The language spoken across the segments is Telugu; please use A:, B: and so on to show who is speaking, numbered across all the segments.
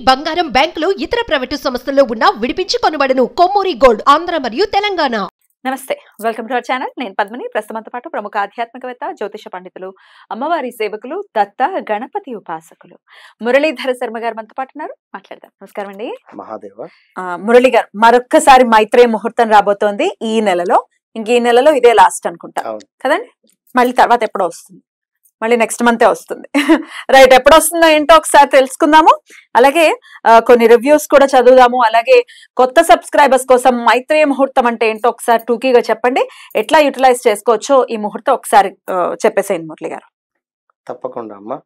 A: బంగారం బ్యాంకులు ఇతర ప్రైవేటు సంస్థల్లో ఉన్న విడిపించి కొనబడను కొమ్మూరి గోల్డ్ ఆంధ్ర మరియు తెలంగాణ
B: నమస్తే వెల్కమ్ టు అవర్ ఛానల్ నేను పద్మిని ప్రస్తుతంతో పాటు ప్రముఖ ఆధ్యాత్మికవేత్త జ్యోతిష పండితులు అమ్మవారి సేవకులు దత్త గణపతి ఉపాసకులు మురళీధర శర్మ గారు మనతో పాటు ఉన్నారు మాట్లాడదాం నమస్కారం అండి
C: మహాదేవ
B: ఆ, మురళి గారు మరొక్కసారి మైత్రేయ ముహూర్తం రాబోతోంది ఈ నెలలో ఇంక ఈ నెలలో ఇదే లాస్ట్ అనుకుంటా
C: అవును.
B: కదండి మళ్ళీ తర్వాత ఎప్పుడో వస్తుంది మళ్ళీ నెక్స్ట్ మంతే వస్తుంది రైట్ ఎప్పుడు వస్తుందో ఏంటో ఒకసారి తెలుసుకుందాము అలాగే ఆ, కొన్ని రివ్యూస్ కూడా చదువుదాము అలాగే కొత్త సబ్స్క్రైబర్స్ కోసం మైత్రేయ ముహూర్తం అంటే ఏంటో ఒకసారి టూకీగా చెప్పండి ఎట్లా యూటిలైజ్ చేసుకోవచ్చో ఈ ముహూర్తం ఒకసారి ఆ, చెప్పేసేయండి మురళి గారు
C: తప్పకుండా అమ్మ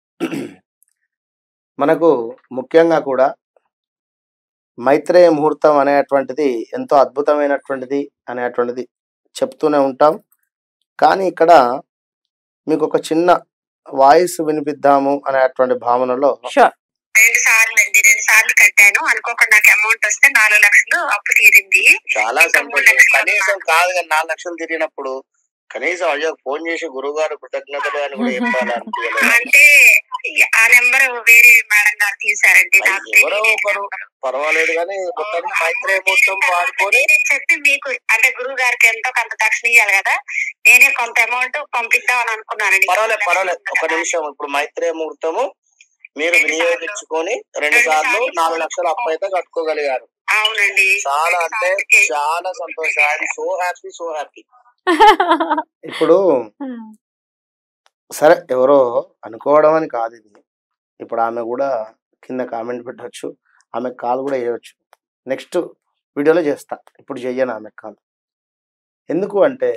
C: మనకు ముఖ్యంగా కూడా మైత్రేయ ముహూర్తం అనేటువంటిది ఎంతో అద్భుతమైనటువంటిది అనేటువంటిది చెప్తూనే ఉంటాం కానీ ఇక్కడ మీకు ఒక చిన్న వాయిస్ వినిపిద్దాము అనేటువంటి భావనలో
B: షూర్
D: రెండు సార్లు అండి రెండు సార్లు కట్టాను అనుకోకుండా నాకు అమౌంట్ వస్తే నాలుగు లక్షలు అప్పు తీరింది
C: చాలా
D: ఇంకా మూడు
C: సంతోషం
D: లక్షలు
C: కనీసం కాదు కానీ నాలుగు లక్షలు తిరిగినప్పుడు కనీసం అయ్యో ఫోన్ చేసి గురువు గారు కృతజ్ఞతలు అని కూడా చెప్పాలనిపించలేదు
D: అంటే ఆ నెంబర్ వేరే మేడం గారు తీసారండి
C: అది
D: నాకు
C: ఎవరో
D: తెలియని
C: ఒకరు
D: నెంబర్.
C: పర్వాలేదు కానీ మొత్తానికి మైత్రేయ ముహూర్తం వాడుకొని
D: నేనే చెప్పి మీకు అంటే గురువు గారికి ఎంతో కొంత దక్షిణ ఇవ్వాలి కదా నేనే కొంత అమౌంట్ పంపిద్దామని అనుకున్నానండి
C: పర్వాలేదు పర్వాలేదు ఒక నిమిషం ఇప్పుడు మైత్రేయ ముహూర్తము మీరు
D: రెండు సార్లు.
C: వినియోగించుకొని రెండు
D: రెండు
C: సార్లు
D: సార్లు.
C: నాలుగు లక్షలు అప్పు అయితే కట్టుకోగలిగారు
D: అవునండి
C: చాలా
D: రెండు
C: అంటే
D: సార్లు చేసి-
C: చాలా సంతోషం I'm so happy so happy ఇప్పుడు సరే ఎవరో అనుకోవడం అని కాదు ఇది ఇప్పుడు ఆమె కూడా కింద కామెంట్ పెట్టవచ్చు ఆమె కాల్ కూడా చేయవచ్చు నెక్స్ట్ వీడియోలో చేస్తా ఇప్పుడు చెయ్యను ఆమె కాల్ ఎందుకు అంటే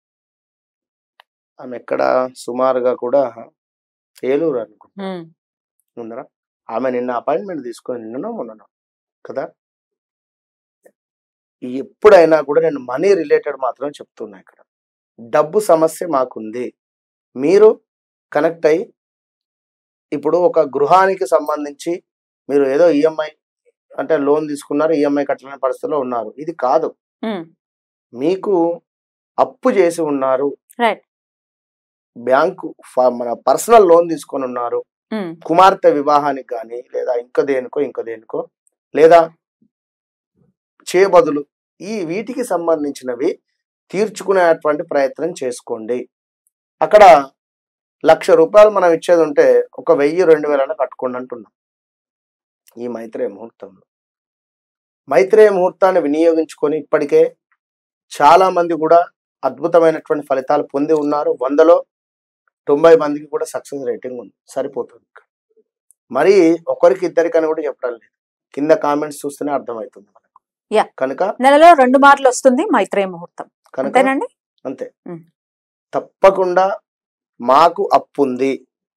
C: ఆమె ఎక్కడ సుమారుగా కూడా ఏలూరు అనుకుంటా
B: ఉమ్,
C: ముందర ఆమె నిన్న అపాయింట్మెంట్ తీసుకొని నిన్ననో మొన్ననో కదా ఎప్పుడైనా కూడా నేను మనీ రిలేటెడ్ మాత్రం చెప్తున్నా ఇక్కడ డబ్బు సమస్య మాకుంది మీరు కనెక్ట్ అయ్యి ఇప్పుడు ఒక గృహానికి సంబంధించి మీరు ఏదో ఈఎంఐ అంటే లోన్ తీసుకున్నారు ఈఎంఐ కట్టలేని పరిస్థితిలో ఉన్నారు ఇది కాదు
B: ఉమ్,
C: మీకు అప్పు చేసి ఉన్నారు
B: Right.
C: బ్యాంకు ఫ- మన పర్సనల్ లోన్ తీసుకొని ఉన్నారు
B: ఉమ్,
C: కుమార్తె వివాహానికి కానీ లేదా ఇంకో దేనికో ఇంకో దేనికో లేదా చేయబదులు ఈ వీటికి సంబంధించినవి తీర్చుకునేటువంటి ప్రయత్నం చేసుకోండి అక్కడ లక్ష రూపాయలు మనం ఇచ్చేది ఉంటే ఒక వెయ్యి రెండు వేలన్నా కట్టుకోండి అంటున్నాం ఈ మైత్రేయ ముహూర్తంలో మైత్రేయ ముహూర్తాన్ని వినియోగించుకొని ఇప్పటికే చాలా మంది కూడా అద్భుతమైనటువంటి ఫలితాలు పొంది ఉన్నారు వందలో తొంభై మందికి కూడా సక్సెస్ రేటింగ్ ఉంది సరిపోతుంది ఇక్కడ. మరి ఒకరికి ఇద్దరికని కూడా చెప్పడం లేదు కింద కామెంట్స్ చూస్తేనే అర్థమవుతుంది మనకు
B: Yeah.
C: కనుక
B: నెలలో రెండు మార్లు వస్తుంది మైత్రేయ ముహూర్తం
C: కనుక
B: అంతేనండి
C: అంతే
B: ఉం.
C: తప్పకుండా మాకు అప్పు ఉంది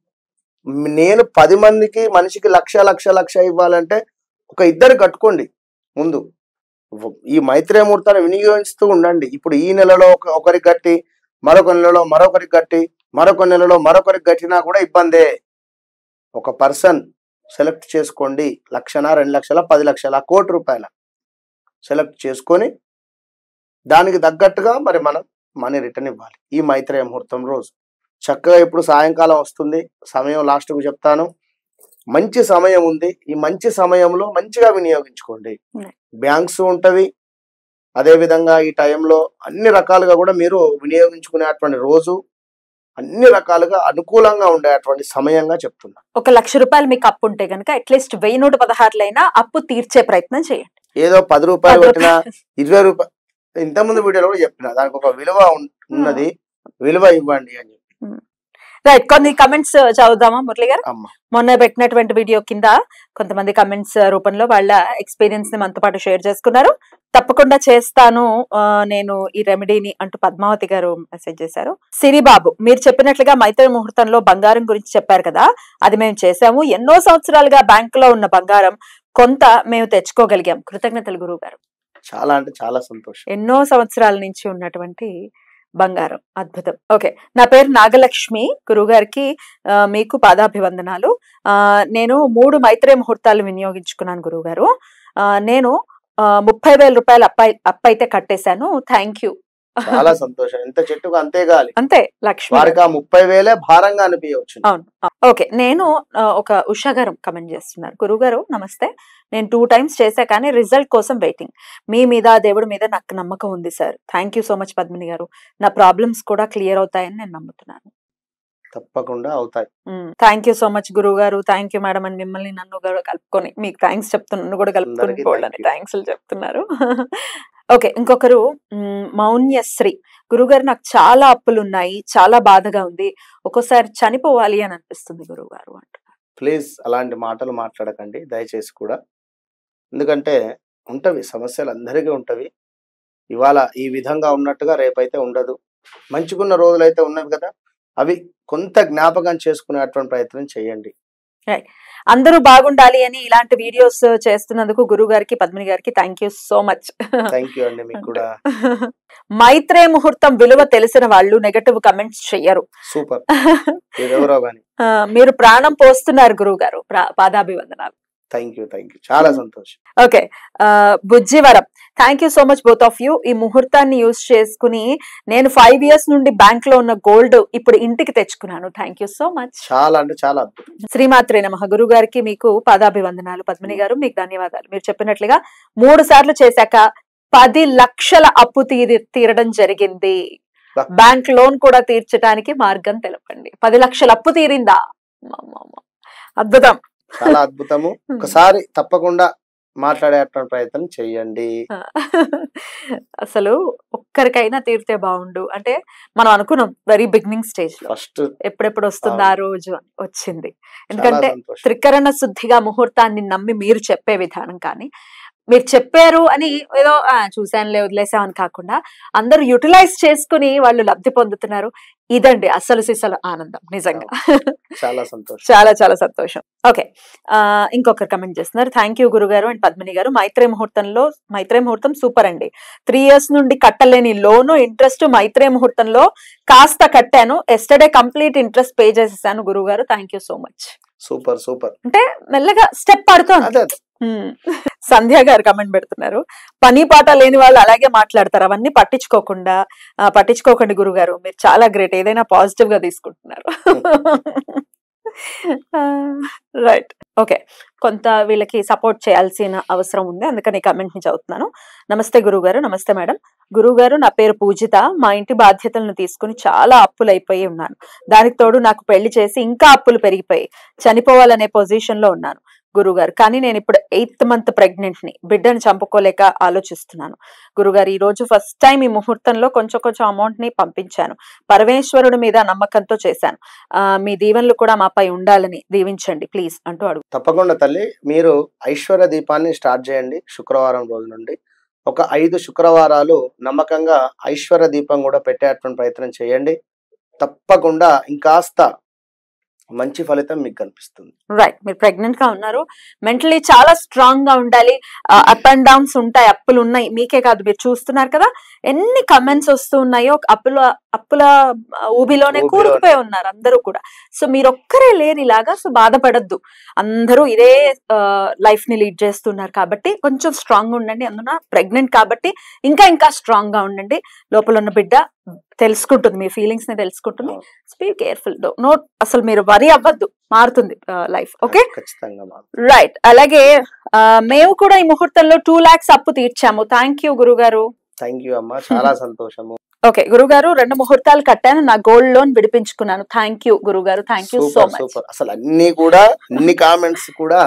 C: మ్, నేను పది మందికి మనిషికి లక్ష లక్ష లక్ష ఇవ్వాలంటే ఒక ఇద్దరు కట్టుకోండి ముందు వ- ఈ మైత్రేయ ముహూర్తాన్ని వినియోగిస్తూ ఉండండి ఇప్పుడు ఈ నెలలో ఒక ఒకరికి కట్టి మరొక నెలలో మరొకరికి కట్టి మరొక నెలలో మరొకరికి కట్టినా కూడా ఇబ్బందే ఒక పర్సన్ సెలెక్ట్ చేసుకోండి లక్షన రెండు లక్షల పది లక్షల కోటి రూపాయల సెలెక్ట్ చేసుకొని దానికి తగ్గట్టుగా మరి మనం మనీ రిటర్న్ ఇవ్వాలి ఈ మైత్రేయ ముహూర్తం రోజు చక్కగా ఇప్పుడు సాయంకాలం వస్తుంది సమయం లాస్ట్కు చెప్తాను మంచి సమయం ఉంది ఈ మంచి సమయంలో మంచిగా వినియోగించుకోండి
B: Right.
C: బ్యాంక్స్ ఉంటవి అదే విధంగా ఈ టైంలో అన్ని రకాలుగా కూడా మీరు వినియోగించుకునేటువంటి రోజు అన్ని రకాలుగా అనుకూలంగా ఉండేటువంటి సమయంగా చెప్తున్నా
B: ఒక లక్ష రూపాయలు మీకు అప్పు ఉంటే కనుక అట్లీస్ట్ వెయ్యి నూట పదహారులైనా అప్పు తీర్చే ప్రయత్నం చేయండి
C: ఏదో పది రూపాయలు
B: పది
C: పెట్టినా
B: రూపాయలు.
C: ఇరవై రూపాయలు ఇంతకుముందు వీడియోలో కూడా చెప్పిన దానికి ఒక విలువ ఉన్- ఉన్నది విలువ ఇవ్వండి అని చెప్పి
B: రైట్ కొన్ని కమెంట్స్ చదువుదామా మురళి గారు
C: అమ్మ
B: మొన్న పెట్టినటువంటి వీడియో కింద కొంతమంది కమెంట్స్ రూపంలో వాళ్ళ ఎక్స్పీరియన్స్ ని మనతో పాటు షేర్ చేసుకున్నారు తప్పకుండా చేస్తాను ఆ, నేను ఈ రెమెడీని అంటూ పద్మావతి గారు మెసేజ్ చేశారు సిరిబాబు మీరు చెప్పినట్లుగా మైత్రి ముహూర్తంలో బంగారం గురించి చెప్పారు కదా అది మేము చేసాము ఎన్నో సంవత్సరాలుగా బ్యాంక్ లో ఉన్న బంగారం కొంత మేము తెచ్చుకోగలిగాం కృతజ్ఞతలు గురువు గారు
C: చాలా అంటే చాలా సంతోషం
B: ఎన్నో సంవత్సరాల నుంచి ఉన్నటువంటి బంగారం అద్భుతం ఓకే నా పేరు నాగలక్ష్మి గురుగారికి ఆ, మీకు పాదాభివందనాలు ఆ, నేను మూడు మైత్రేయ ముహూర్తాలు వినియోగించుకున్నాను గురుగారు ఆ, నేను ఆ, ముప్పై వేల రూపాయలు అప్పై అప్పైతే కట్టేశాను థ్యాంక్ యూ
C: చాలా సంతోషం ఎంత చెట్టుకు అంతే గాలి
B: అంతే లక్ష్మి
C: వారికి ఆ ముప్పై వేలే భారంగా అనిపించవచ్చు
B: అవును ఓకే నేను ఆ, ఒక ఉషా గారు కమెంట్ చేస్తున్నారు గురుగారు నమస్తే నేను టూ టైమ్స్ చేశా కానీ రిజల్ట్ కోసం వెయిటింగ్ మీ మీద ఆ దేవుడి మీద నాకు నమ్మకం ఉంది sir thank you so much Padmini garu నా ప్రాబ్లమ్స్ కూడా క్లియర్ అవుతాయని నేను నమ్ముతున్నాను
C: తప్పకుండా అవుతాయి
B: థ్యాంక్ యూ సో మచ్ గురువు గారు థ్యాంక్ యూ మేడం అని మిమ్మల్ని నన్ను కూడా కలుపుకొని మీకు థ్యాంక్స్ చెప్తున్నాను కూడా కలుపుకొని
C: అందరికీ
B: పోవాలని
C: thank you.
B: థ్యాంక్స్ చెప్తున్నారు ఓకే ఇంకొకరు మ్, మౌన్యశ్రీ గురుగారు నాకు చాలా అప్పులు ఉన్నాయి చాలా బాధగా ఉంది ఒక్కోసారి చనిపోవాలి అని అనిపిస్తుంది గురువు గారు అంటున్నారు
C: ప్లీజ్ అలాంటి మాటలు మాట్లాడకండి దయచేసి కూడా ఎందుకంటే ఉంటవి సమస్యలు అందరికీ ఉంటవి ఇవాళ ఈ విధంగా ఉన్నట్టుగా రేపైతే ఉండదు మంచిగున్న రోజులైతే ఉన్నవి కదా అవి కొంత జ్ఞాపకం చేసుకునేటువంటి ప్రయత్నం చేయండి
B: అందరూ బాగుండాలి అని ఇలాంటి వీడియోస్ చేస్తున్నందుకు గురువు గారికి పద్మిని గారికి thank you so much
C: thank you అండి మీకు కూడా
B: మైత్రే ముహూర్తం విలువ తెలిసిన వాళ్ళు నెగటివ్ కమెంట్స్ చెయ్యరు
C: సూపర్ మీరెవరో కానీ
B: ఆ, మీరు ప్రాణం పోస్తున్నారు గురువు గారు పాదాభివందనాలు
C: థ్యాంక్ యూ థ్యాంక్ యూ చాలా సంతోషం
B: okay Bujjivaram thank you so much both of you ఈ ముహూర్తాన్ని యూజ్ చేసుకుని నేను ఫైవ్ ఇయర్స్ నుండి బ్యాంక్ లో ఉన్న గోల్డ్ ఇప్పుడు ఇంటికి తెచ్చుకున్నాను థ్యాంక్ యూ సో మచ్
C: చాలా అంటే చాలా అద్భుతం
B: శ్రీమాత్రే నమ గురువు గారికి మీకు పాదాభివందనాలు పద్మిని గారు మీకు ధన్యవాదాలు మీరు చెప్పినట్లుగా మూడు సార్లు చేశాక పది లక్షల అప్పు తీరి తీరడం జరిగింది
C: బా.
B: బ్యాంక్ లోన్ కూడా తీర్చడానికి మార్గం తెలపండి పది లక్షల అప్పు తీరిందా అమ్మమ్మమ్మ. అద్భుతం
C: చాలా అద్భుతము ఒకసారి తప్పకుండా మాట్లాడేటువంటి ప్రయత్నం చేయండి
B: అసలు ఒక్కరికైనా తీరితే బాగుండు అంటే మనం అనుకున్నాం వెరీ బిగినింగ్ స్టేజ్ లో
C: ఫస్ట్
B: ఎప్పుడెప్పుడు వస్తుంది ఆ రోజు అని వచ్చింది
C: చాలా
B: ఎందుకంటే
C: సంతోషం
B: త్రికరణ శుద్ధిగా ముహూర్తాన్ని నమ్మి మీరు చెప్పే విధానం కానీ మీరు చెప్పారు అని ఏదో "ఆ, చూశానులే వదిలేసాం అని కాకుండా అందరూ యూటిలైజ్ చేసుకుని వాళ్ళు లబ్ధి పొందుతున్నారు ఇదండి అసలు సిసలు ఆనందం నిజంగా
C: చాలా సంతోషం
B: చాలా చాలా సంతోషం ఓకే ఆ ఇంకొకరు కమెంట్ చేస్తున్నారు థ్యాంక్ యూ గురుగారు అండ్ పద్మిని గారు మైత్రే ముహూర్తంలో మైత్రే ముహూర్తం సూపర్ అండి త్రీ ఇయర్స్ నుండి కట్టలేని లోను ఇంట్రెస్ట్ మైత్రే ముహూర్తంలో కాస్త కట్టాను ఎస్టర్డే కంప్లీట్ ఇంట్రెస్ట్ పే చేసేసాను గురువు గారు thank you so much
C: super super
B: అంటే మెల్లగా స్టెప్ పడుతోంది
C: అదే అదే.
B: హ్మ్. సంధ్య గారు కమెంట్ పెడుతున్నారు పని పాట లేని వాళ్ళు అలాగే మాట్లాడతారు అవన్నీ పట్టించుకోకుండా ఆ, పట్టించుకోకండి గురుగారు మీరు చాలా గ్రేట్ ఏదైనా పాజిటివ్ గా తీసుకుంటున్నారు రైట్ ఓకే కొంత వీళ్ళకి సపోర్ట్ చేయాల్సిన అవసరం ఉంది అందుకని కమెంట్ ని చదువుతున్నాను నమస్తే గురుగారు నమస్తే మేడం గురుగారు నా పేరు పూజిత మా ఇంటి బాధ్యతలను తీసుకుని చాలా అప్పులు అయిపోయి ఉన్నాను దానికి తోడు నాకు పెళ్లి చేసి ఇంకా అప్పులు పెరిగిపోయి చనిపోవాలనే పొజిషన్ లో ఉన్నాను గురుగారు కానీ నేను ఇప్పుడు ఎయిత్ మంత్ ప్రెగ్నెంట్ ని బిడ్డను చంపుకోలేక ఆలోచిస్తున్నాను గురుగారు ఈ రోజు ఫస్ట్ టైం ఈ ముహూర్తంలో కొంచెం కొంచెం అమౌంట్ ని పంపించాను పరమేశ్వరుడి మీద నమ్మకంతో చేశాను ఆ, మీ దీవెనలు కూడా మాపై ఉండాలని దీవించండి ప్లీజ్ అంటూ అడుగు
C: తప్పకుండా తల్లి మీరు ఐశ్వర్య దీపాన్ని స్టార్ట్ చేయండి శుక్రవారం రోజు నుండి ఒక ఐదు శుక్రవారాలు నమ్మకంగా ఐశ్వర్య దీపం కూడా పెట్టేటువంటి ప్రయత్నం చేయండి తప్పకుండా ఇంకాస్త మంచి ఫలితం మీకు కనిపిస్తుంది
B: రైట్ మీరు ప్రెగ్నెంట్ గా ఉన్నారు మెంటలీ చాలా స్ట్రాంగ్ గా ఉండాలి అప్ అండ్ డౌన్స్ ఉంటాయి అప్పులు ఉన్నాయి మీకే కాదు మీరు చూస్తున్నారు కదా ఎన్ని కమెంట్స్ వస్తూ ఉన్నాయో అప్పుల అప్పుల ఆ, ఊబిలోనే
C: ఊబిలోనే.
B: కూరుకుపోయి ఉన్నారు అందరూ కూడా సో మీరు ఒక్కరే లేరు ఇలాగా సో బాధపడద్దు అందరూ ఇదే లైఫ్ ని లీడ్ చేస్తున్నారు కాబట్టి కొంచెం స్ట్రాంగ్ ఉండండి అందున ప్రెగ్నెంట్ కాబట్టి ఇంకా ఇంకా స్ట్రాంగ్ గా ఉండండి లోపల ఉన్న బిడ్డ తెలుసుకుంటుంది మీ ఫీలింగ్స్ ని తెలుసుకుంటుంది స్పీ కేర్ఫుల్ నో అసలు మీరు వరి అవ్వద్దు మారుతుంది లైఫ్ ఓకే
C: ఖచ్చితంగా మా
B: రైట్ అలాగే ఆ, మేము కూడా ఈ ముహూర్తంలో టూ లాక్స్ అప్పు తీర్చాము థ్యాంక్ యూ గురుగారు
C: థ్యాంక్ యూ అమ్మా చాలా సంతోషము
B: ఓకే గురుగారు రెండు ముహూర్తాలు కట్టాను నా గోల్డ్ లోన్ విడిపించుకున్నాను థ్యాంక్ యూ గురుగారు thank you so
C: super
B: much
C: super అసలు అన్ని కూడా అన్ని కామెంట్స్ కూడా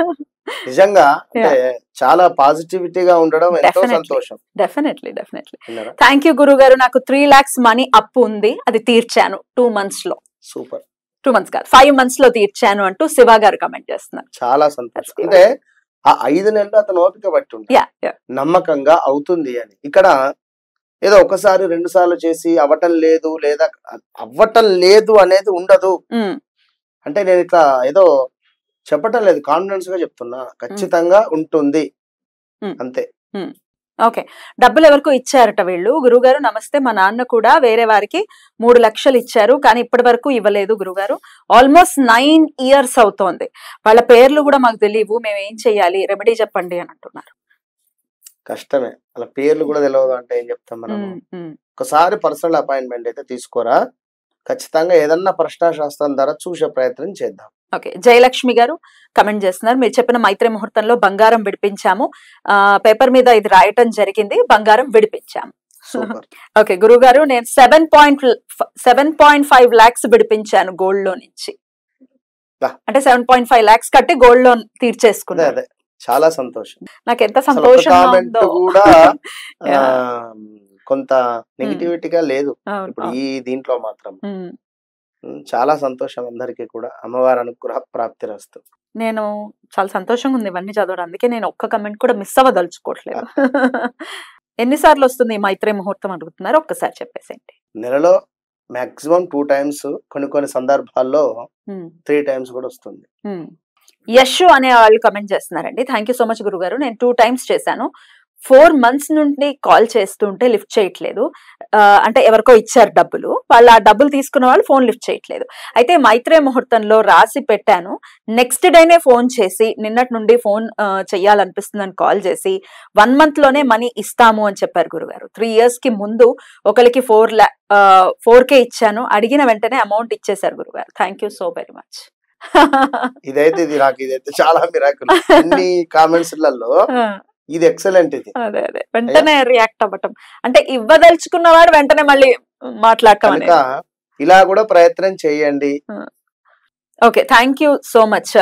C: నిజంగా అంటే చాలా పాజిటివిటీగా ఉండడం ఎంతో
B: Definitely.
C: సంతోషం
B: డెఫినెట్లీ డెఫినెట్లీ
C: విన్నారా
B: థ్యాంక్ యూ గురుగారు నాకు త్రీ లాక్స్ మనీ అప్పు ఉంది అది తీర్చాను టూ మంత్స్ లో
C: సూపర్
B: టూ మంత్స్ కాదు ఫైవ్ మంత్స్ లో తీర్చాను అంటూ శివ గారు కమెంట్ చేస్తున్నారు
C: చాలా సంతోషం
B: That's good.
C: అంటే ఆ ఐదు నెలలు అతను ఓపిక పట్టి ఉంటాడు
B: యా యా
C: నమ్మకంగా అవుతుంది అని ఇక్కడ ఏదో ఒకసారి రెండు సార్లు చేసి అవ్వటం లేదు లేదా అవ్వటం లేదు అనేది ఉండదు అంటే నేను ఇట్లా ఏదో చెప్పటం లేదు కాన్ఫిడెన్స్ గా చెప్తున్నా ఖచ్చితంగా ఉంటుంది
B: Mm.
C: అంతే
B: ఓకే డబ్బులు ఎవరికో ఇచ్చారట వీళ్ళు గురుగారు నమస్తే మా నాన్న కూడా వేరే వారికి మూడు లక్షలు ఇచ్చారు కానీ ఇప్పటి వరకు ఇవ్వలేదు గురుగారు ఆల్మోస్ట్ నైన్ ఇయర్స్ అవుతోంది వాళ్ళ పేర్లు కూడా మాకు తెలియవు మేము ఏం చెయ్యాలి రెమెడీ చెప్పండి అని అంటున్నారు
C: కష్టమే అలా పేర్లు కూడా తెలియదు అంటే ఏం చెప్తాం మనం
B: ఉమ్, ఉమ్.
C: ఒకసారి పర్సనల్ అపాయింట్మెంట్ అయితే తీసుకోరా ఖచ్చితంగా ఏదన్నా ప్రశ్నాశాస్త్రం ద్వారా చూసే ప్రయత్నం చేద్దాం
B: ఓకే జయలక్ష్మి గారు కమెంట్ చేస్తున్నారు మీరు చెప్పిన మైత్రి ముహూర్తంలో బంగారం విడిపించాము ఆ పేపర్ మీద ఇది రాయటం జరిగింది బంగారం విడిపించాము
C: సూపర్
B: ఓకే గురువు గారు నేను seven point seven point five lakhs విడిపించాను గోల్డ్ లోన్ నుంచి
C: బా.
B: అంటే సెవెన్ పాయింట్ ఫైవ్ లాక్స్ కట్టి గోల్డ్ లోన్
C: అదే
B: తీర్చేసుకున్నాను
C: అదే చాలా సంతోషం
B: నాకు ఎంత
C: అసలు ఒక
B: సంతోషంగా
C: కామెంట్
B: ఉందో
C: కూడా ఆ,
B: Yeah.
C: కొంత నెగిటివిటీగా లేదు
B: అవును,
C: ఇప్పుడు
B: అవును.
C: ఈ దీంట్లో మాత్రం
B: ఉమ్.
C: ఉమ్, చాలా సంతోషం అందరికీ కూడా అమ్మవారి అనుగ్రహ ప్రాప్తి రస్తు
B: నేను చాలా సంతోషంగా ఉంది ఇవన్నీ చదవడం అందుకే నేను ఒక్క కమెంట్ కూడా మిస్ అవ్వదలుచుకోవట్లేదు ఎన్నిసార్లు వస్తుంది ఈ మైత్రి ముహూర్తం అడుగుతున్నారు ఒక్కసారి చెప్పేసేయండి
C: నెలలో మాక్సిమం టూ టైమ్స్ కొన్ని కొన్ని సందర్భాల్లో
B: ఉమ్.
C: త్రీ టైమ్స్ కూడా వస్తుంది
B: మ్మ్. యశ్ అనే వాళ్ళు కమెంట్ చేస్తున్నారండి థ్యాంక్ యూ సో మచ్ గురుగారు నేను టూ టైమ్స్ చేశాను ఫోర్ మంత్స్ నుండి కాల్ చేస్తుంటే లిఫ్ట్ చేయట్లేదు ఆ, అంటే ఎవరికో ఇచ్చారు డబ్బులు వాళ్ళు ఆ డబ్బులు తీసుకున్న వాళ్ళు ఫోన్ లిఫ్ట్ చేయట్లేదు అయితే మైత్రే ముహూర్తంలో రాసి పెట్టాను నెక్స్ట్ డేనే ఫోన్ చేసి నిన్నటి నుండి ఫోన్ ఆ, చెయ్యాలనిపిస్తుందని కాల్ చేసి వన్ మంత్ లోనే మనీ ఇస్తాము అని చెప్పారు గురుగారు త్రీ ఇయర్స్ కి ముందు ఒకరికి ఫోర్ లా ఫోర్ కే ఇచ్చాను అడిగిన వెంటనే అమౌంట్ ఇచ్చేశారు గురుగారు thank you so very much
C: ఇదైతే ఇది నాకు ఇదైతే చాలా మిరాకుల్ అన్ని కామెంట్స్లలో ఇది ఎక్సలెంట్ ఇది
B: అదే అదే వెంటనే రియాక్ట్ అవ్వటం అంటే ఇవ్వదలుచుకున్నవాడు వెంటనే మళ్ళీ మాట్లాడటం
C: కనుక
B: అనేది
C: ఇలా కూడా ప్రయత్నం చేయండి
B: okay thank you so much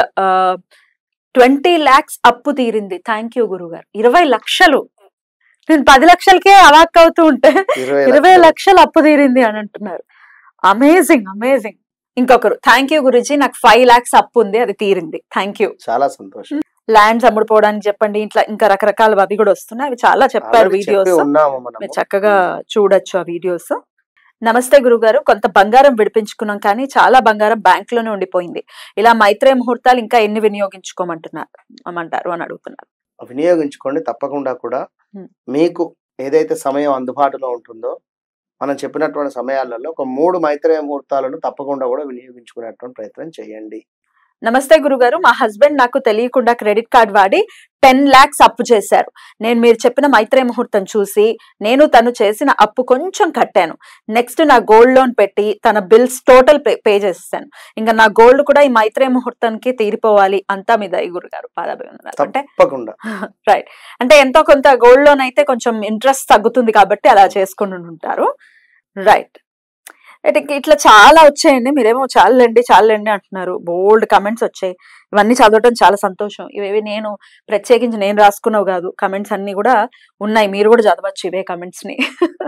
B: twenty lakhs అప్పు తీరింది థ్యాంక్ యూ గురుగారు ఇరవై లక్షలు నేను పది లక్షలకే అవాక్ అవుతూ ఉంటే
C: ఇరవై
B: ఇరవై
C: లక్షలు.
B: లక్షలు అప్పు తీరింది అని అంటున్నారు అమేజింగ్ అమేజింగ్ ఇంకొకరు థ్యాంక్ యూ గురుజీ నాకు ఫైవ్ లాక్స్ అప్పు ఉంది అది తీరింది థ్యాంక్ యూ
C: చాలా సంతోషం
B: ల్యాండ్స్ అమ్ముడుపోవడానికి చెప్పండి ఇట్లా ఇంకా రకరకాల అవి కూడా వస్తున్నాయి అవి చాలా చెప్పారు
C: Already చెప్పి
B: వీడియోస్
C: ఉన్నాము మనం
B: మీరు చక్కగా చూడొచ్చు ఆ వీడియోస్ నమస్తే గురుగారు కొంత బంగారం విడిపించుకున్నాం కానీ చాలా బంగారం బ్యాంక్ లోనే ఉండిపోయింది ఇలా మైత్రేయ ముహూర్తాలు ఇంకా ఎన్ని వినియోగించుకోమంటున్నారు అమ్మంటారు అని అడుగుతున్నారు
C: వినియోగించుకోండి తప్పకుండా కూడా
B: Hmm.
C: మీకు ఏదైతే సమయం అందుబాటులో ఉంటుందో మనం చెప్పినటువంటి సమయాలలో ఒక మూడు మైత్రేయ ముహూర్తాలను తప్పకుండా కూడా వినియోగించుకునేటువంటి ప్రయత్నం చేయండి
B: నమస్తే గురుగారు మా హస్బెండ్ నాకు తెలియకుండా క్రెడిట్ కార్డ్ వాడి టెన్ లాక్స్ అప్పు చేశారు నేను మీరు చెప్పిన మైత్రేయ ముహూర్తం చూసి నేను తను చేసిన అప్పు కొంచెం కట్టాను నెక్స్ట్ నా గోల్డ్ లోన్ పెట్టి తన బిల్స్ టోటల్ పే పే చేసేసాను ఇంకా నా గోల్డ్ కూడా ఈ మైత్రేయ ముహూర్తానికి తీరిపోవాలి అంతా మీద ఈ గురుగారు పాదాభివందనాలు అంటే
C: తప్పకుండా
B: రైట్ అంటే ఎంతో కొంత గోల్డ్ లోన్ అయితే కొంచెం ఇంట్రెస్ట్ తగ్గుతుంది కాబట్టి అలా చేసుకుని ఉంటారు రైట్ అయితే ఇంక ఇట్లా చాలా వచ్చాయండి మీరేమో చాలండి చాలండి అంటున్నారు బోల్డ్ కమెంట్స్ వచ్చాయి ఇవన్నీ చదవటం చాలా సంతోషం ఇవేవి నేను ప్రత్యేకించి నేను రాసుకున్నవి కాదు కమెంట్స్ అన్ని కూడా ఉన్నాయి మీరు కూడా చదవచ్చు ఇవే కమెంట్స్ ని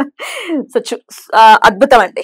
B: సో చు- ఆ, అద్భుతం అండి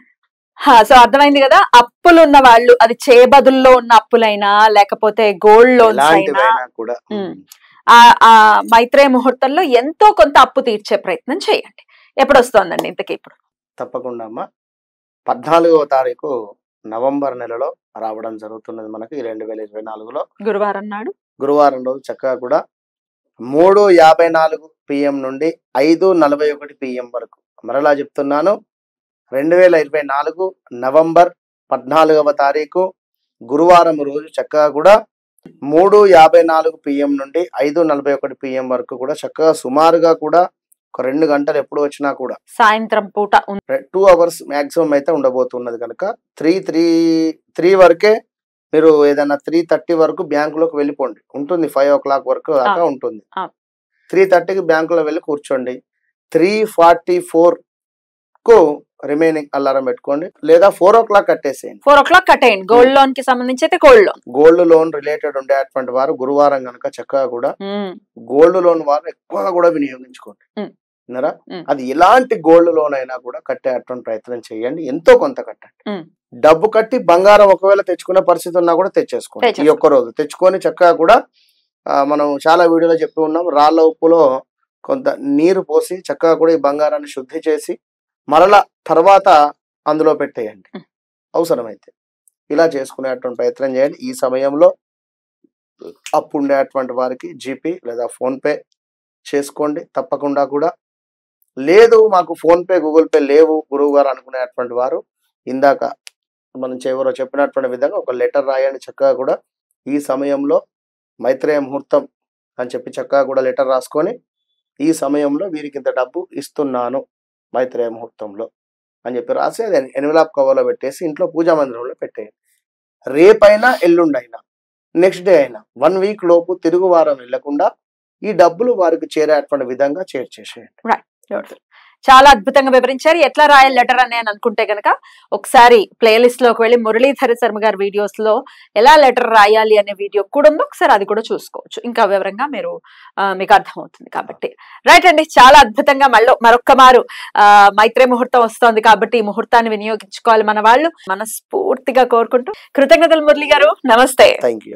B: సో అర్థమైంది కదా అప్పులు ఉన్న వాళ్ళు అది చేబదుల్లో ఉన్న అప్పులైనా లేకపోతే గోల్డ్ లోన్స్ అయినా
C: ఎలాంటివైనా కూడా
B: ఉమ్. ఆ ఆ మైత్రేయ ముహూర్తంలో ఎంతో కొంత అప్పు తీర్చే ప్రయత్నం చేయండి ఎప్పుడు వస్తోందండి ఇంతకీ ఇప్పుడు
C: తప్పకుండా అమ్మా పద్నాలుగవ తారీఖు నవంబర్ నెలలో రావడం జరుగుతున్నది మనకి రెండు వేల ఇరవై నాలుగులో
B: గురువారం నాడు
C: గురువారం రోజు చక్కగా కూడా మూడు యాభై నాలుగు పిఎం నుండి ఐదు నలభై ఒకటి పిఎం వరకు మరలా చెప్తున్నాను రెండు వేల ఇరవై నాలుగు నవంబర్ పద్నాలుగవ తారీఖు గురువారం రోజు చక్కగా కూడా మూడు యాభై నాలుగు పిఎం నుండి ఐదు నలభై ఒకటి పిఎం వరకు కూడా చక్కగా సుమారుగా కూడా ఒక రెండు గంటలు ఎప్పుడు వచ్చినా కూడా
B: సాయంత్రం పూట ఉంది
C: టూ అవర్స్ మాక్సిమం అయితే ఉండబోతున్నది కనుక త్రీ త్రీ త్రీ వరకే మీరు ఏదైనా త్రీ థర్టీ వరకు బ్యాంకులోకి వెళ్ళిపోండి ఉంటుంది ఫైవ్ ఓ క్లాక్ వరకు దాకా
B: ఆ.
C: ఉంటుంది
B: ఆ.
C: త్రీ థర్టీకి బ్యాంకులో వెళ్ళి కూర్చోండి త్రీ ఫార్టీ ఫోర్ కు రిమైనింగ్ అలారం పెట్టుకోండి లేదా ఫోర్ ఓ క్లాక్ కట్టేసేయండి
B: ఫోర్ ఓ క్లాక్ కట్టేయండి గోల్డ్ లోన్ కి సంబంధించి అయితే gold loan
C: gold loan related ఉండేటువంటి వారు గురువారం కనుక చక్కగా కూడా గోల్డ్ లోన్ వారు ఎక్కువగా కూడా వినియోగించుకోండి
B: ఉమ్.
C: విన్నారా
B: ఉమ్.
C: అది ఎలాంటి గోల్డ్ లోన్ అయినా కూడా కట్టేటువంటి ప్రయత్నం చేయండి ఎంతో కొంత కట్టండి
B: ఉమ్.
C: డబ్బు కట్టి బంగారం ఒకవేళ తెచ్చుకునే పరిస్థితి ఉన్నా కూడా తెచ్చేసుకోండి ఈ
B: తెచ్చేసుకోండి.
C: ఒక్క రోజు తెచ్చుకొని చక్కగా కూడా ఆ, మనం చాలా వీడియోలో చెప్పి ఉన్నాం రాళ్ళ ఉప్పులో కొంత నీరు పోసి చక్కగా కూడా ఈ బంగారాన్ని శుద్ధి చేసి మరలా తర్వాత అందులో పెట్టేయండి
B: ఉమ్.
C: అవసరమైతే ఇలా చేసుకునేటువంటి ప్రయత్నం చేయండి ఈ సమయంలో అప్పు ఉండేటువంటి వారికి జీపే లేదా ఫోన్ పే చేసుకోండి తప్పకుండా కూడా లేదు మాకు ఫోన్ పే గూగుల్ పే లేవు గురువు గారు అనుకునేటువంటి వారు ఇందాక మనం ఎవరో చెప్పినటువంటి విధంగా ఒక లెటర్ రాయండి చక్కగా కూడా ఈ సమయంలో మైత్రేయ ముహూర్తం అని చెప్పి చక్కగా కూడా లెటర్ రాసుకొని ఈ సమయంలో వీరికి ఇంత డబ్బు ఇస్తున్నాను మైత్రేయ ముహూర్తంలో అని చెప్పి రాసి అది ఎన్వలాప్ కవర్లో పెట్టేసి ఇంట్లో పూజా మందిరంలో పెట్టేయండి రేపైనా ఎల్లుండైనా నెక్స్ట్ డే అయినా వన్ వీక్ లోపు తిరుగు వారం వెళ్లకుండా ఈ డబ్బులు వారికి చేరేటువంటి విధంగా చేర్చేసేయండి
B: చాలా అద్భుతంగా వివరించారు ఎట్లా రాయాలి లెటర్ అని అని అనుకుంటే గనక ఒకసారి ప్లేలిస్ట్ లోకి వెళ్ళి మురళీధర శర్మ గారి వీడియోస్ లో ఎలా లెటర్ రాయాలి అనే వీడియో కూడా ఉంది ఒకసారి అది కూడా చూసుకోవచ్చు ఇంకా వివరంగా మీరు ఆ, మీకు అర్థమవుతుంది కాబట్టి రైట్ అండి చాలా అద్భుతంగా మళ్ళీ మరొక్క మారు ఆ, మైత్రే ముహూర్తం వస్తోంది కాబట్టి ఈ ముహూర్తాన్ని వినియోగించుకోవాలి మన వాళ్ళు మనస్ఫూర్తిగా కోరుకుంటూ కృతజ్ఞతలు మురళి గారు నమస్తే
C: థ్యాంక్ యూ